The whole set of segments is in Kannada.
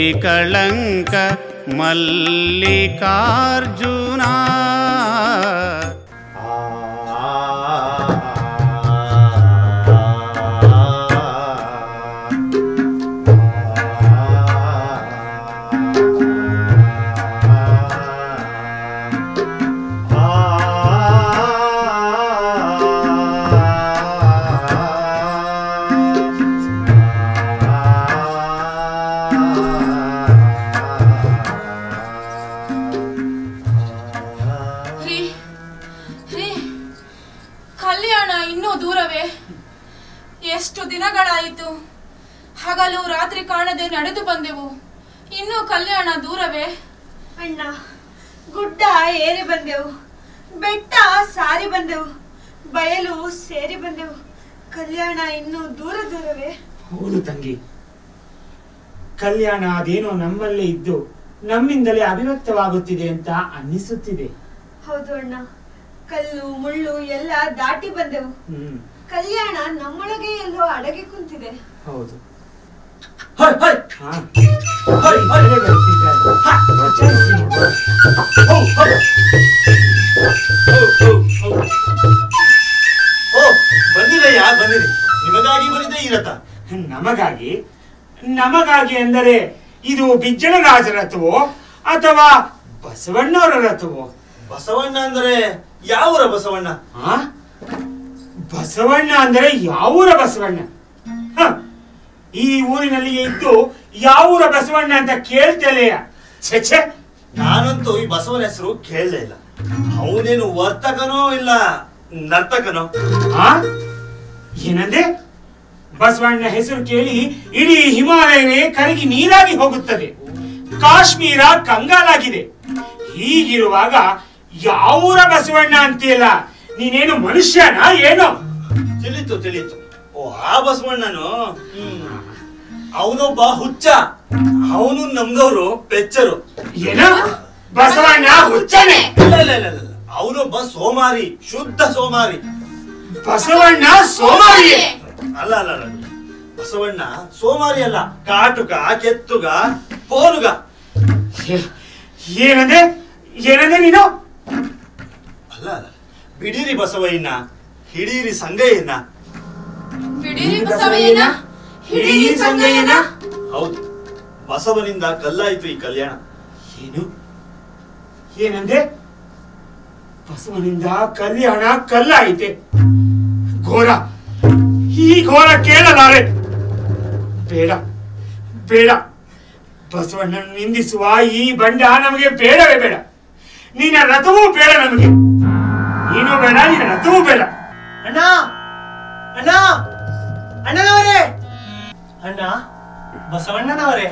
ನಿಕಳಂಕ ಮಲ್ಲಿಕಾರ್ಜುನ ರೀ ರೀ ಕಲ್ಯಾಣ ಇನ್ನೂ ದೂರವೇ ಎಷ್ಟು ದಿನಗಳಾಯಿತು ಹಗಲು ರಾತ್ರಿ ಕಾಣದೆ ನಡೆದು ಬಂದೆವು ಇನ್ನೂ ಕಲ್ಯಾಣ ದೂರವೇ ಅಣ್ಣ ಗುಡ್ಡ ಏರಿ ಬಂದೆವು ಬೆಟ್ಟ ಸಾರಿ ಬಂದೆವು ಬಯಲು ಸೇರಿ ಬಂದೆವು ಕಲ್ಯಾಣ ಇನ್ನೂ ದೂರ ದೂರವೇ ಹೌದು ತಂಗಿ ಕಲ್ಯಾಣ ಅದೇನೋ ನಮ್ಮಲ್ಲೇ ಇದ್ದು ನಮ್ಮಿಂದಲೇ ಅಭಿವ್ಯಕ್ತವಾಗುತ್ತಿದೆ ಅಂತ ಅನ್ನಿಸುತ್ತಿದೆ ಹೌದು ಅಣ್ಣ ಕಲ್ಲು ಮುಳ್ಳು ಎಲ್ಲ ದಾಟಿ ಬಂದೆವು ಹ್ಮ್ ಕಲ್ಯಾಣ ನಮ್ಮೊಳಗೆ ಎಲ್ಲೋ ಅಡಗಿ ಕುಂತಿದೆ ಹೌದು ಹೊಯ್ ಹೊಯ್ ಹಾ. ಇಲ್ಲೇ ಬರ್ತಿದ್ದಾರೆ. ಹಾ, ವಿಚಾರಿಸಿ ನೋಡು. ಹೌ, ಹೌ. ಹೌ, ಹೌ, ಹೌ. ಓ ಬಂದಿರಯ್ಯ ಬಂದಿರಿ ನಿಮಗಾಗಿ ಬಂದಿದೆ ಈ ರಥ ನಮಗಾಗಿ ನಮಗಾಗಿ ಎಂದರೆ ಇದು ಬಿಜ್ಜಳ ರಾಜರ ರಥವೋ ಅಥವಾ ಬಸವಣ್ಣವರ ರಥವೋ ಬಸವಣ್ಣ ಅಂದರೆ ಯಾವೂರ ಬಸವಣ್ಣ ಆ? ಬಸವಣ್ಣ ಅಂದರೆ ಯಾವೂರ ಬಸವಣ್ಣ ಹ, ಈ ಊರಿನಲ್ಲಿಯೇ ಇದ್ದು ಯಾವೂರ ಬಸವಣ್ಣ ಅಂತ ಕೇಳ್ತೇಲೆಯ ಛೆ ಛೆ ನಾನಂತೂ ಈ ಬಸವನ ಹೆಸರು ಕೇಳಲೇ ಇಲ್ಲ ಅವನೇನು ವರ್ತಕನೋ ಇಲ್ಲ ನರ್ತಕನೋ ಆ? ಏನಂದೆ ಬಸವಣ್ಣ ಹೆಸರು ಕೇಳಿ ಇಡೀ ಹಿಮಾಲಯವೇ ಕರಗಿ ನೀರಾಗಿ ಹೋಗುತ್ತದೆ ಕಾಶ್ಮೀರ ಕಂಗಾಲಾಗಿದೆ ಹೀಗಿರುವಾಗ ಯಾವೂರ ಬಸವಣ್ಣ ಅಂತೀಯಲ್ಲ ನೀನೇನು ಮನುಷ್ಯನಾ ಏನೋ ತಿಳಿತು ತಿಳಿತು ಓ ಆ ಬಸವಣ್ಣನು ಅವನೊಬ್ಬ ಹುಚ್ಚ ಅವನು ನಮ್ದವ್ರು ಪೆಚ್ಚರು ಏನೋ ಬಸವಣ್ಣ ಹುಚ್ಚನೆ ಇಲ್ಲ ಇಲ್ಲ ಇಲ್ಲ ಇಲ್ಲ ಅವನೊಬ್ಬ ಸೋಮಾರಿ ಶುದ್ಧ ಸೋಮಾರಿ ಬಸವಣ್ಣ ಸೋಮಾರಿ ಅಲ್ಲ ಅಲ್ಲ ಅಲ್ಲ ಬಸವಣ್ಣ ಸೋಮಾರಿ ಅಲ್ಲ ಕಾಟುಕ ಕೆತ್ತುಗ ಪೋಲುಗ ಏ- ಏನಂದೆ ಏನಂದೆ ನೀನು ಅಲ್ಲ ಅಲ್ಲ ಬಿಡಿರಿ ಬಸವಯ್ಯನ ಹಿಡೀರಿ ಸಂಗಯ್ಯನ ಬಿಡಿರಿ ಬಸವಯ್ಯನ ಹಿಡೀರಿ ಸಂಗಯ್ಯನ ಹೌದು ಬಸವನಿಂದ ಕಲ್ಲಾಯ್ತು ಈ ಕಲ್ಯಾಣ ಏನು ಏನಂದೆ ಬಸವನಿಂದ ಕಲ್ಯಾಣ ಕಲ್ಲಾಯಿತೆ ಘೋರ ಈ ಘೋರ ಕೇಳಲಾರೆ ಬೇಡ ಬೇಡ ಬಸವಣ್ಣನ ನಿಂದಿಸುವ ಈ ಬಂಡ ನಮಗೆ ಬೇಡವೇ ಬೇಡ ನಿನ್ನ ರಥವೂ ಬೇಡ ನಮಗೆ ನೀನು ಬೇಡ ನಿನ್ನ ರಥವೂ ಬೇಡ ಅಣ್ಣ ಅಣ್ಣ ಅಣ್ಣನವರೇ ಅಣ್ಣ ಬಸವಣ್ಣನವರೇ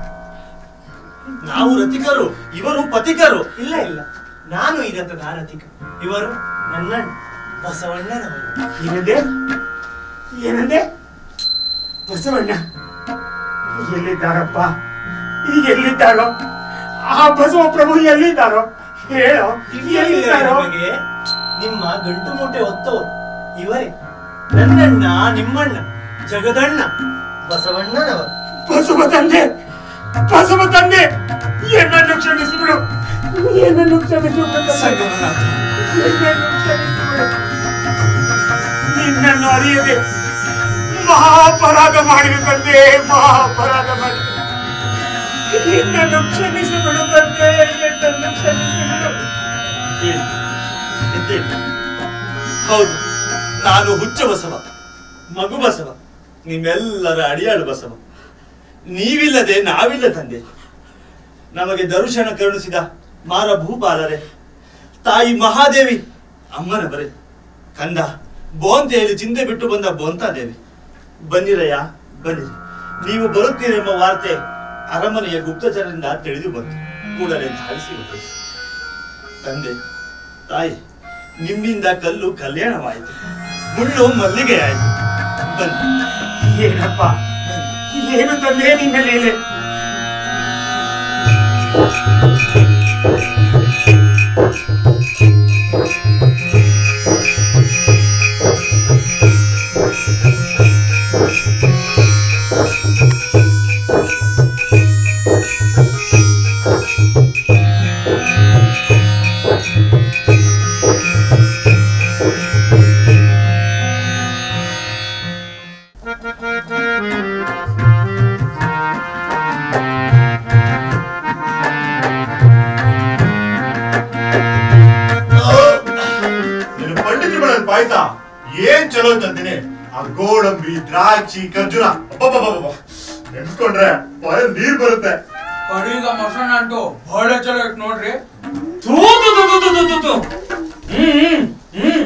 ನಾವು ರತಿಕರು ಇವರು ಪತಿಕರು ಇಲ್ಲ ಇಲ್ಲ ನಾನು ಈ ರಥದ ರಥಿಕ ಇವರು ನನ್ನ ಬಸವಣ್ಣನವರು ಏನಂದೆ ಏನಂದೆ ಬಸವಣ್ಣ ಎಲ್ಲಿದ್ದಾರಪ್ಪ ಈಗ ಎಲ್ಲಿದ್ದಾರೋ ಆ ಬಸವ ಪ್ರಭು ಎಲ್ಲಿದ್ದಾರೋ ಹೇಳೋ ತಿಳಿಯಲಿಲ್ಲ ಎಲ್ಲಿದ್ದಾರೋ ನಿಮಗೆ ನಿಮ್ಮ ಗಂಟು ಮೂಟೆ ಹೊತ್ತವರು ಇವರೇ ನನ್ನಣ್ಣ ನಿಮ್ಮಣ್ಣ ಜಗದಣ್ಣ ಬಸವಣ್ಣನವರು ಬಸವ ತಂದೆ ಬಸವ ತಂದೆ ಏನನ್ನು ಕ್ಷಮಿಸಿಬಿಡು ಏನನ್ನು ಕ್ಷಮಿಸಿಬಿಡು ಸಂಗಮನಾಥ. ಏನನ್ನು ಕ್ಷಮಿಸಿಬಿಡು ನಿನ್ನನ್ನು ಅರಿಯದೆ ಮಹಾಪರಾಧ ಮಾಡಿದ ತಂದೆ ಮಹಾಪರಾಧ ಮಾಡಿದ ನಿನ್ನನ್ನು ಕ್ಷಮಿಸಿಬಿಡು ತಂದೆ ನನ್ನನ್ನು ಕ್ಷಮಿಸಿಬಿಡು ಹೇಳಿ. ಎದ್ದೇಳಿ. ಹೌದು ನಾನು ಹುಚ್ಚ ಬಸವ ಮಗು ಬಸವ ನಿಮ್ಮೆಲ್ಲರ ಅಡಿಯಾಳು ಬಸವ ನೀವಿಲ್ಲದೆ ನಾವಿಲ್ಲ ತಂದೆ ನಮಗೆ ದರ್ಶನ ಕರುಣಿಸಿದ ಮಾರ ಭೂಪಾಲರೆ ತಾಯಿ ಮಹಾದೇವಿ ಅಮ್ಮನವರೇ ಕಂದ ಬೋಂತೆಯಲ್ಲಿ ಚಿಂತೆ ಬಿಟ್ಟು ಬಂದ ಬೋಂತಾದೇವಿ ಬನ್ನಿರಯ್ಯ ಬನ್ನಿರಿ ನೀವು ಬರುತ್ತೀರೆಂಬ ವಾರ್ತೆ ಅರಮನೆಯ ಗುಪ್ತಚರರಿಂದ ತಿಳಿದು ಬಂತು ಕೂಡಲೇ ಧಾರಿಸಿ ಬಂತು ತಂದೆ ತಾಯಿ ನಿಮ್ಮಿಂದ ಕಲ್ಲು ಕಲ್ಯಾಣವಾಯಿತು ಮುಳ್ಳು ಮಲ್ಲಿಗೆ ಆಯಿತು ಬನ್ನಿ ಏನಪ್ಪ ಏನು ತಂದೆ ನಿನ್ನ ಲೀಲೆ ಚಲೋ ತಂದಿನಿ ಆ ಗೋಡಂಬಿ ದ್ರಾಕ್ಷಿ ಖರ್ಜೂರ ಅಬ್ಬಬ್ಬಬ್ಬಬ್ಬ. ನೆನ್ಸ್ಕೊಂಡ್ರೆ ಬಾಯಲ್ಲಿ ನೀರ್ ಬರುತ್ತೆ ಕಡಿಗ ಮೊಸರನ್ನ ಅಂಟು ಬಹಳ ಚಲೋ ಐತ್ ನೋಡ್ರಿ ಥೂ, ಥೂ, ಥೂ, ಥೂ, ಥೂ, ಥೂ, ಥೂ. ಹ್ಮ್ ಹ್ಮ್, ಹ್ಮ್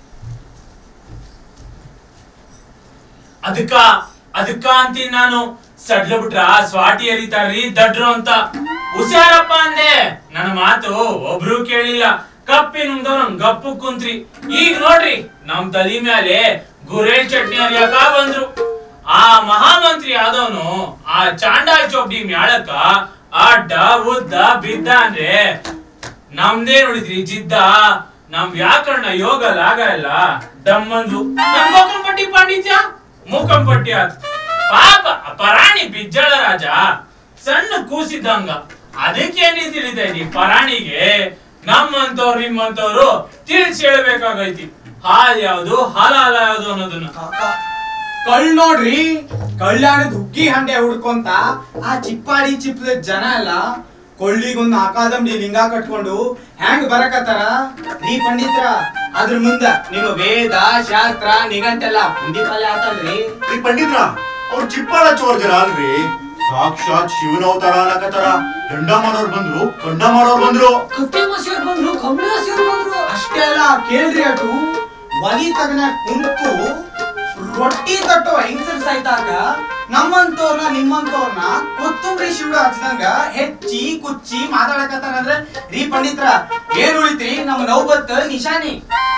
ಅದಕ್ಕ ಅದಕ್ಕ ಅಂತೀನಿ ನಾನು ಸಡ್ಲ ಬಿಟ್ರ ಸ್ವಾಟಿ ಎರಿತಾರ್ರಿ ದಡ್ರು ಅಂತ ಹುಷಾರಪ್ಪ ಅಂದೆ ನನ್ನ ಮಾತು ಒಬ್ರು ಕೇಳಿಲ್ಲ ಕಪ್ಪಿ ನುಂಗ್ದವ್ರು ಗಪ್ಪು ಕುಂತ್ರಿ ಈಗ ನೋಡ್ರಿ ನಮ್ ತಲಿ ಮೇಲೆ ಗುರೇಲ್ ಚಟ್ನಿ ಹರಿಯಾಕ ಬಂದ್ರು ಆ ಮಹಾಮಂತ್ರಿ ಆದವನು ಆ ಚಾಂಡಾಲ್ ಚೌಪ್ಡಿ ಮ್ಯಾಳಕ್ಕ ಅಡ್ಡ ಉದ್ದ ಬಿದ್ದ ಅಂದ್ರೆ ನಮ್ದೇ ನೋಡಿದ್ರಿ ಜಿದ್ದ ನಮ್ ವ್ಯಾಕರಣ ಯೋಗ ಲಾಗ ಎಲ್ಲ ಡಮ್ಮಂದು ನಮ್ ಗೋಕಂಪಟ್ಟಿ ಪಾಂಡಿತ್ಯ ಮೂಕಂಪಟ್ಟಿ ಆತ್ ಪಾಪ ಆ ಪರಾಣಿ ಬಿಜ್ಜಳ ರಾಜ ಸಣ್ಣ ಕೂಸಿದ್ದಂಗ ಅದಕ್ಕೇನಿ ತಿಳಿದೆ ಈ ಪರಾಣಿಗೆ ನಮ್ಮಂತವ್ರು ನಿಮ್ಮಂತವ್ರು ತಿಳಿಸಿ ಹೇಳ್ಬೇಕಾಗೈತಿ ಹಾಲ್ ಯಾವ್ದು ಹಾಲಾಲ ಯಾವ್ದು ಅನ್ನೋದನ್ನ ಕಳ್ ನೋಡ್ರಿ ಕಳ್ಳಾಣದ ಹುಗ್ಗಿ ಹಂಡೆ ಹುಡ್ಕೊಂತ ಆ ಚಿಪ್ಪಾಡಿ ಚಿಪ್ಪದ ಜನ ಎಲ್ಲ ಕೊಳ್ಳಿಗೊಂದು ಆಕಾದಂಬಿ ಲಿಂಗ ಕಟ್ಕೊಂಡು ಹೆಂಗ್ ಬರಕತ್ತಾರ ರೀ ಪಂಡಿತ್ರ ಅದ್ರ ಮುಂದ ನಿಮ್ಮ ವೇದ ಶಾಸ್ತ್ರ ನಿಘಂಟೆಲ್ಲ ಪಂಡಿತಾಲೆ ಆತಲ್ರಿ ಈ ಪಂಡಿತ್ರ ಅವ್ರು ಚಿಪ್ಪಾಳ ಚೋರ್ ಜನ ಅಲ್ರಿ ಸಾಕ್ಷಾತ್ ಶಿವನ ಅವತಾರ ಅನ್ನಕತ್ತಾರ ದಂಡ ಮಾಡೋರ್ ಬಂದ್ರು ಕಂಡ ಮಾಡೋರ್ ಬಂದ್ರು ಕತ್ತೆ ಮಸಿಯವ್ರು ಬಂದ್ರು ಕಂಬಳಿ ಮಸಿಯವ್ರು ಬಂದ್ರು ಅಷ್ಟೇ ಅಲ್ಲ ಕೇಳ್ರಿ ಅಟು ಒಲಿ ತಗನ ಕುಂತು ರೊಟ್ಟಿ ತಟ್ಟೋ ಹೆಂಗಸರ್ ಸಾಯ್ತಾಗ ನಮ್ಮಂತವ್ರನ್ನ ನಿಮ್ಮಂತವ್ರನ್ನ ಕೊತ್ತಂಬರಿ ಶಿವಡು ಹಚ್ದಂಗ ಹೆಚ್ಚಿ ಕುಚ್ಚಿ ಮಾತಾಡಕತ್ತಾರ ಅಂದ್ರೆ ರೀ ಪಂಡಿತ್ರ ಏನ್ ಉಳಿತ್ರಿ ನಮ್ಮ ನೌಬತ್ ನಿಶಾನಿ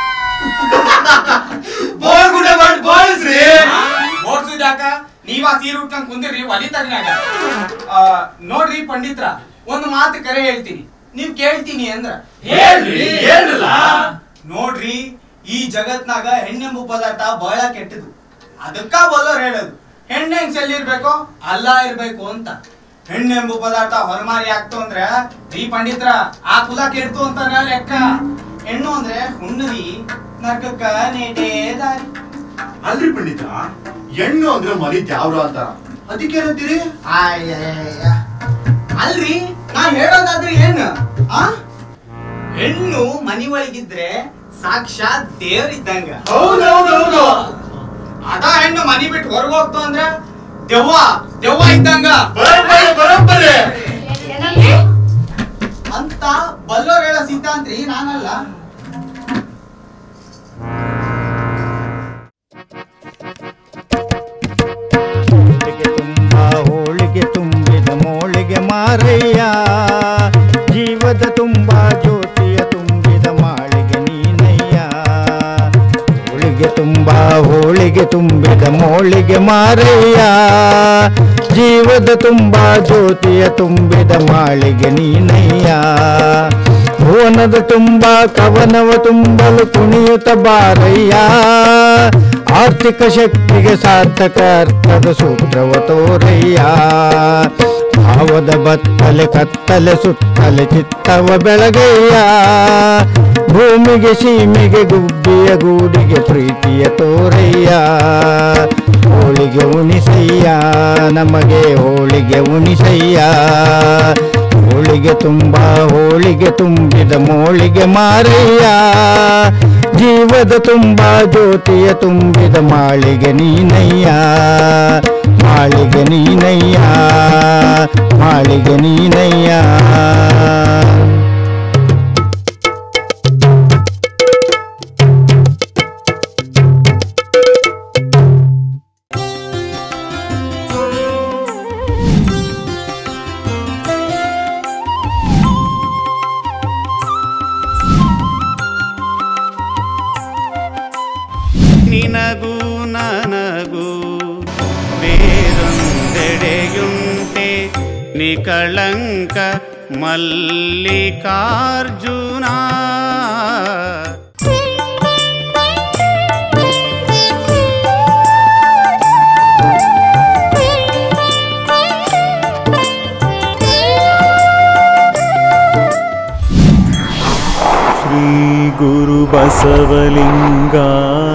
ಬೋಳ್ಗುಡ್ಡೆ ಮಾಡಿ ಬೋಳಿಸ್ರಿ ಓಡ್ಸುದಾಕ ನೀವ ಸೀರೆ ಉಟ್ಕೊಂಡ್ ಕುಂದಿರ್ರಿ ಒಲಿ ತಗನಾಗ ನೋಡ್ರಿ ಪಂಡಿತ್ರ ಒಂದು ಮಾತು ಕರೆ ಹೇಳ್ತೀನಿ ನೀವ್ ಕೇಳ್ತೀನಿ ಅಂದ್ರ ಹೇಳ್ರಿ ಹೇಳ್ರಲ್ಲ ನೋಡ್ರಿ ಈ ಜಗತ್ನಾಗ ಹೆಣ್ಣೆಂಬು ಪದಾರ್ಥ ಬಹಳ ಕೆಟ್ಟದು ಅದಕ್ಕ ಬಲ್ಲೋರ್ ಹೇಳೋದು ಹೆಣ್ಣು ಹೆಂಗ್ ಚೆಲ್ಲಿರ್ಬೇಕೋ ಅಲ್ಲ ಇರ್ಬೇಕು ಅಂತ ಹೆಣ್ಣೆಂಬು ಪದಾರ್ಥ ಹೊರಮಾರಿ ಆಗ್ತು ಅಂದ್ರೆ ಈ ಪಂಡಿತ್ರ ಆ ಕುಲ ಕೆಡ್ತು ಅಂತ ಲೆಕ್ಕ ಹೆಣ್ಣು ಅಂದ್ರೆ ಹುಣ್ಣರಿ ನರ್ಕಕ್ಕ ನೇಟೇ ದಾರಿ ಅಲ್ರಿ ಪಂಡಿತ ಹೆಣ್ಣು ಅಂದ್ರೆ ಮರಿ ದ್ಯಾವ್ರ ಅಂತಾರ ಅದಕ್ಕೇನಂತೀರಿ ಆಯ್ಯಯ್ಯಯ್ಯ. ಅಲ್ರಿ ನಾ ಹೇಳೋದಾದ್ರೆ ಏನು ಆ ಹೆಣ್ಣು ಮನಿ ಒಳಗಿದ್ರೆ ಸಾಕ್ಷಾತ್ ದೇವ್ರಿದ್ದಂಗ ಹೌದೌದೌದು ಅದ ಹೆಣ್ಣು ಮನಿ ಬಿಟ್ಟು ಹೊರಗೆ ಹೋಗ್ತು ಅಂದ್ರ ದೆವ್ವ ದೆವ್ವ ಇದ್ದಂಗ ಬರೋಬ್ಬರಿ ಬರೋಬ್ಬರಿ ಏನಂದ್ರೆ ಅಂತ ಬಲ್ಲೋರ್ ಹೇಳೋ ಸಿದ್ಧಾಂತ್ರಿ ನಾನಲ್ಲ ಹೋಳಿಗೆ ತುಂಬ ಹೋಳಿಗೆ ತುಂಬಿದ ಮೋಳಿಗೆ ಮಾರಯ್ಯ ಜೀವದ ತುಂಬ ಜ್ಯೋತಿಯ ತುಂಬಿದ ಮಾಳಿಗೆ ನೀನಯ್ಯ ಹೋಳಿಗೆ ತುಂಬ ಹೋಳಿಗೆ ತುಂಬಿದ ಮೋಳಿಗೆ ಮಾರಯ್ಯ ಜೀವದ ತುಂಬ ಜ್ಯೋತಿಯ ತುಂಬಿದ ಮಾಳಿಗೆ ನೀನಯ್ಯ ಭುವನದ ತುಂಬ ಕವನವ ತುಂಬಲು ಕುಣಿಯುತ್ತ ಬಾರಯ್ಯ ಆರ್ಥಿಕ ಶಕ್ತಿಗೆ ಸಾರ್ಥಕ ಅರ್ಥದ ಸೂತ್ರವ ತೋರಯ್ಯ ಭಾವದ ಬತ್ತಲೆ ಕತ್ತಲೆ ಸುತ್ತಲೆ ಚಿತ್ತವ ಬೆಳಗಯ್ಯ ಭೂಮಿಗೆ ಸೀಮೆಗೆ ಗುಬ್ಬಿಯ ಗೂಡಿಗೆ ಪ್ರೀತಿಯ ತೋರಯ್ಯ ಹೋಳಿಗೆ ಉಣಿಸಯ್ಯ ನಮಗೆ ಹೋಳಿಗೆ ಉಣಿಸಯ್ಯ ಹೋಳಿಗೆ ತುಂಬ ಹೋಳಿಗೆ ತುಂಬಿದ ಮೋಳಿಗೆ ಮಾರಯ್ಯ ಜೀವದ ತುಂಬ ಜ್ಯೋತಿಯ ತುಂಬಿದ ಮಾಳಿಗೆ ನೀನಯ್ಯ ಮಾಳಿಗೆ ನೀನಯ್ಯ ಮಾಳಿಗೆ ನೀನಯ್ಯ ನಿನಗೂ ನನಗೂ ಬೇರೊಂದೆಡೆಯುಂಟೆ ನಿಕಳಂಕ ಮಲ್ಲಿಕಾರ್ಜುನ ಶ್ರೀ ಗುರು ಬಸವಲಿಂಗಾಯ